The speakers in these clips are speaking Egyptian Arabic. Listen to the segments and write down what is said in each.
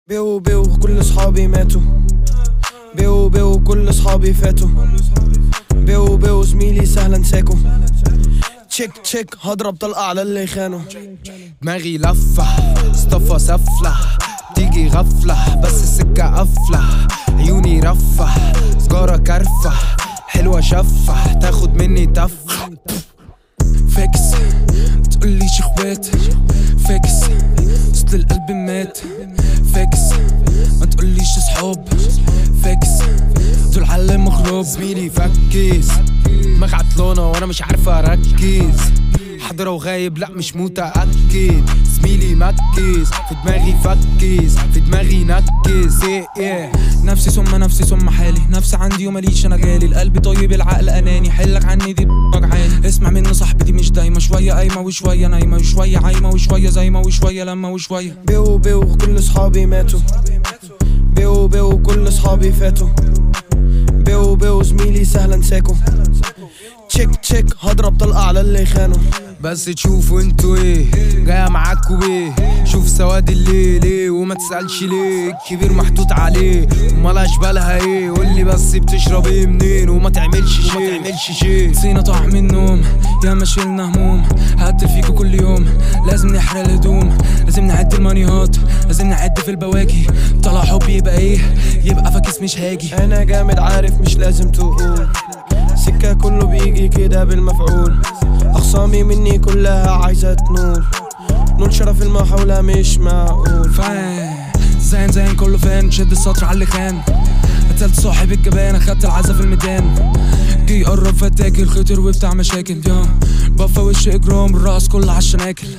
بيو بيو كل صحابي ماتوا بيو بيو كل صحابي فاتوا بيو بيو زميلي سهل انساكو تشيك تشيك هضرب طلقة على اللي خانوا دماغي لفة اصطفى سفلة تيجي غفلة بس السكة قفلة عيوني رفة سجارة كرفة حلوة شفة تاخد مني تفة فاكس تقوليش اخوات فاكس اصل القلب مات فاكس ما تقوليش اصحاب فاكس دول على مغرب زميلي فكس دماغ عطلانة وانا مش عارفة اركز حاضرة وغايب لا مش متأكد زميلي مكس في دماغي فكس في دماغي نكس ايه ايه نفسي ثم نفسي ثم حالي نفسي عندي ومليش انا جالي القلب طيب العقل اناني حلك عني دي وجعاني اسمع مني صاحبي دي مش دايما شويه قايمه وشويه نايمه وشويه عايمه وشويه زايمه وشويه لما وشويه بيو بيو كل صحابي ماتوا بيو بيو كل صحابي فاتوا بيو بيو زميلي سهل انساكو تشيك تشيك هضرب طلقة على اللي خانوا بس تشوفوا انتوا ايه جاية معاكوا بيه شوف سواد الليل ايه وما تسألش ليه الكبير محطوط عليه امال اشبالها ايه قولي بس بتشرب ايه منين وما تعملش شيء ما تعملش شيء نسينا طعم النوم يا ما شلنا هموم هقتل فيكوا كل يوم لازم نحرق الهدوم لازم نعد المانيهات لازم نعد في البواكي طلع حب يبقى ايه يبقى فاكس مش هاجي انا جامد عارف مش لازم تقول سكة كله بيجي كده بالمفعول اخصامي مني كلها عايزة تنول نول شرف المحاولة مش معقول فان زين زين كله فان شد السطر على اللي خان قتلت صاحب الجبان اخدت العزا في الميدان جه يقرب فتاكل خطر وبتاع مشاكل يا بفا وش اجرام الراس كله عالشناكل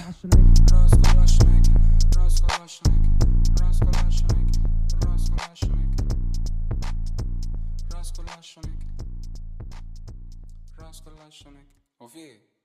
راس كلها شنك راس كلها شنك وفي